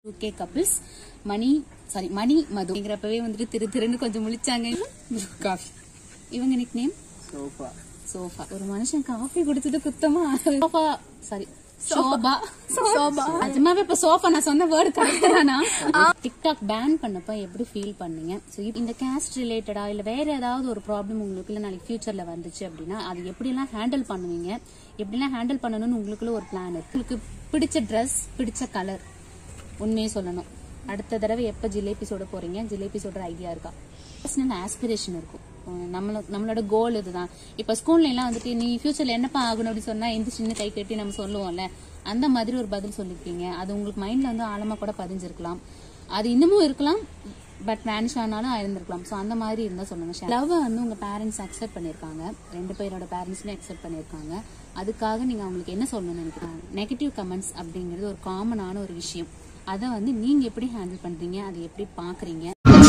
okay couples Mani sorry Mani Madhu அப்படிங்கிறப்பவே வந்துட்டு திரு திருன்னு கொஞ்சம் முழிச்சாங்க காஃபி இவங்க நிக் நேம் சோஃபா சோஃபா ஒரு மனுஷன் காஃபி குடிச்சது குத்தமா சோஃபா சாரி சோபா சோபா நிஜமாவே இப்ப சோஃபா நான் சொன்ன வேர்டு கரெக்ட் தானா டிக்டாக் பேன் பண்ணப்ப எப்படி ஃபீல் பண்ணீங்க சோ இந்த கேஸ்ட் ரிலேட்டடா இல்ல வேற ஏதாவது ஒரு ப்ராப்ளம் உங்களுக்குள்ள நாளைக்கு ஃபியூச்சர்ல வந்துச்சு அப்படின்னா அது எப்படி எல்லாம் ஹேண்டில் பண்ணுவீங்க எப்படிலாம் ஹேண்டில் பண்ணணும்னு உங்களுக்குள்ள ஒரு பிளான் இருக்கு உங்களுக்கு பிடிச்ச ட்ரெஸ் பிடிச்ச கலர் உண்மையை சொல்லணும் அடுத்த தடவை எப்ப ஜிலேபி சுட போறீங்க ஜிலேபி சுடுற ஐடியா இருக்கா பர்சனல் ஆஸ்பிரேஷன் இருக்கும் உம் நம்மள நம்மளோட கோல் இதுதான் இப்ப ஸ்கூல்ல எல்லாம் வந்துட்டு நீ ஃபியூச்சர்ல என்னப்பா ஆகணும் அப்படின்னு சொன்னா எந்த சின்ன கை கட்டி நம்ம சொல்லுவோம்ல அந்த மாதிரி ஒரு பதில் சொல்லிருக்கீங்க அது உங்களுக்கு மைண்ட்ல வந்து ஆழமா கூட பதிஞ்சிருக்கலாம் அது இன்னமும் இருக்கலாம் பட் வேனிஷ் ஆனாலும் இருந்திருக்கலாம் ஸோ அந்த மாதிரி இருந்தா சொல்லுங்க லவ் வந்து உங்க பேரண்ட்ஸ் அக்செப்ட் பண்ணிருக்காங்க ரெண்டு பேரோட பேரண்ட்ஸுமே அக்செப்ட் பண்ணிருக்காங்க அதுக்காக நீங்க அவங்களுக்கு என்ன சொல்லணும்னு நினைக்கிறாங்க நெகட்டிவ் கமெண்ட்ஸ் அப்படிங்கிறது ஒரு காமனான ஒரு விஷயம் அதை வந்து நீங்க எப்படி ஹேண்டில் பண்றீங்க அதை எப்படி பாக்குறீங்க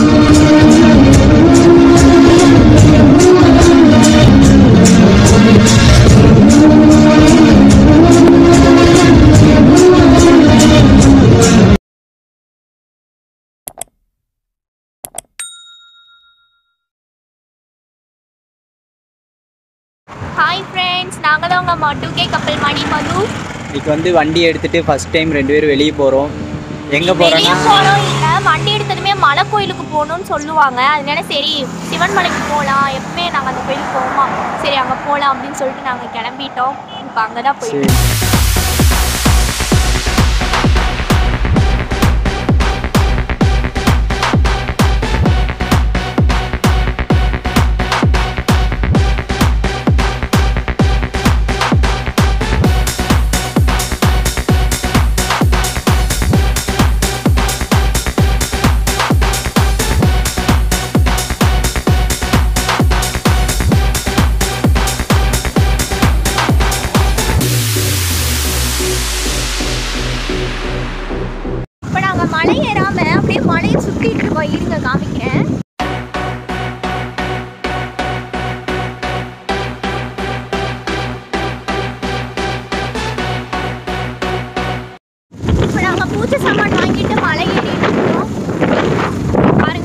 ஹாய் ஃப்ரெண்ட்ஸ் நாங்கள் தான் உங்கள் மட்டு கே கப்பல் மணி மது இன்னைக்கு வந்து வண்டி எடுத்துட்டு ஃபர்ஸ்ட் டைம் ரெண்டு பேரும் வெளியே போகிறோம் எங்கே வெளியே போகிறோன்னா போனோம் இல்லை வண்டி எடுத்ததுமே மலை கோயிலுக்கு போகணும்னு சொல்லுவாங்க அதனால சரி சிவன் மலைக்கு போகலாம் எப்பவுமே நாங்கள் அந்த கோயிலுக்கு போவோமா சரி அங்கே போகலாம் அப்படின்னு சொல்லிட்டு நாங்கள் கிளம்பிட்டோம் இப்போ அங்கே தான் போயிட்டு சரி இப்போ நாங்கள் மலை ஏறாமல் அப்படியே மலையை சுற்றிட்டு இருக்கோம் இருங்க காமிக்கிறேன் இப்போ நாங்கள் பூஜை சாமான் வாங்கிட்டு மலை ஏறிட்டு இருக்கோம் பாருங்க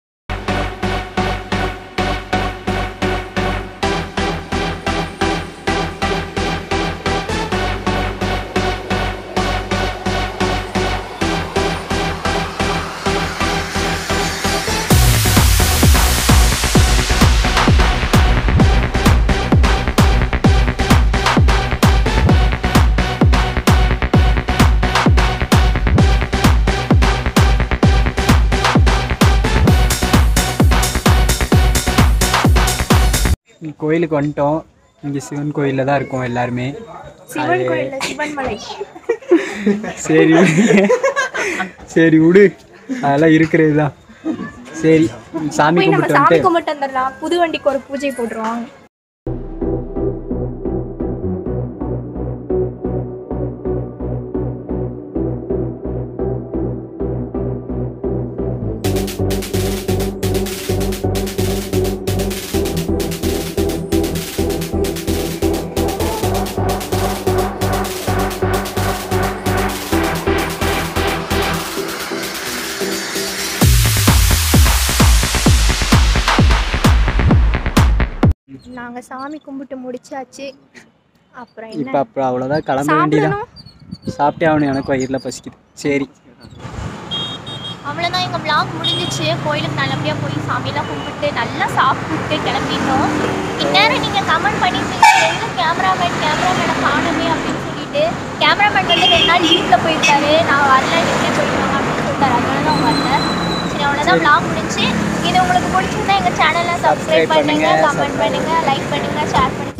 கோயிலுக்கு வந்துட்டோம் இங்கே சிவன் கோயிலில் தான் இருக்கோம் எல்லாருமே சிவன் கோயில்ல சிவன் மலை சரி சரி விடு அதெல்லாம் இருக்கிறது தான் சரி சாமி போய் நம்ம கும்பிட்டு சாமி வந்துட்டு கும்பிட்டு வந்துடலாம் புது வண்டிக்கு ஒரு பூஜை போட்டுருவாங்க நாங்க சாமி கும்பிட்டு முடிச்சாச்சு அப்புறம் இப்போ என்ன அப்புறம் அவ்வளோதான் கிளம்ப வேண்டியதான் சாப்பிடணும் சாப்பிட்டே ஆகணும் எனக்கு வயிறில் பசிக்குது சரி அவ்வளோதான் எங்கள் vlog முடிஞ்சிச்சு கோயிலுக்கு நல்லபடியாக போய் சாமியெல்லாம் கும்பிட்டு நல்லா சாப்பிட்டு கிளம்பிட்டோம் இந்நேரம் நீங்கள் கமெண்ட் பண்ணிருப்பீங்க எங்கே கேமராமேன் கேமராமேனை காணுமே அப்படின்னு சொல்லிட்டு கேமராமேன் வந்து ரெண்டு நாள் லீவில் போயிருக்காரு நான் வரல நீங்களே போயிருக்காங்க அப்படின்னு சொல்லிட்டாரு அதனால தான் வரல சரி அவ்வளோதான் vlog முடிஞ்சு இது உங்களுக்கு பிடிச்சிருந்தா எங்கள் சேனலை Subscribe சப்ஸ்கிரைப் பண்ணுங்க பண்ணுங்க, கமெண்ட் பண்ணுங்க லைக் பண்ணுங்க ஷேர் பண்ணுங்க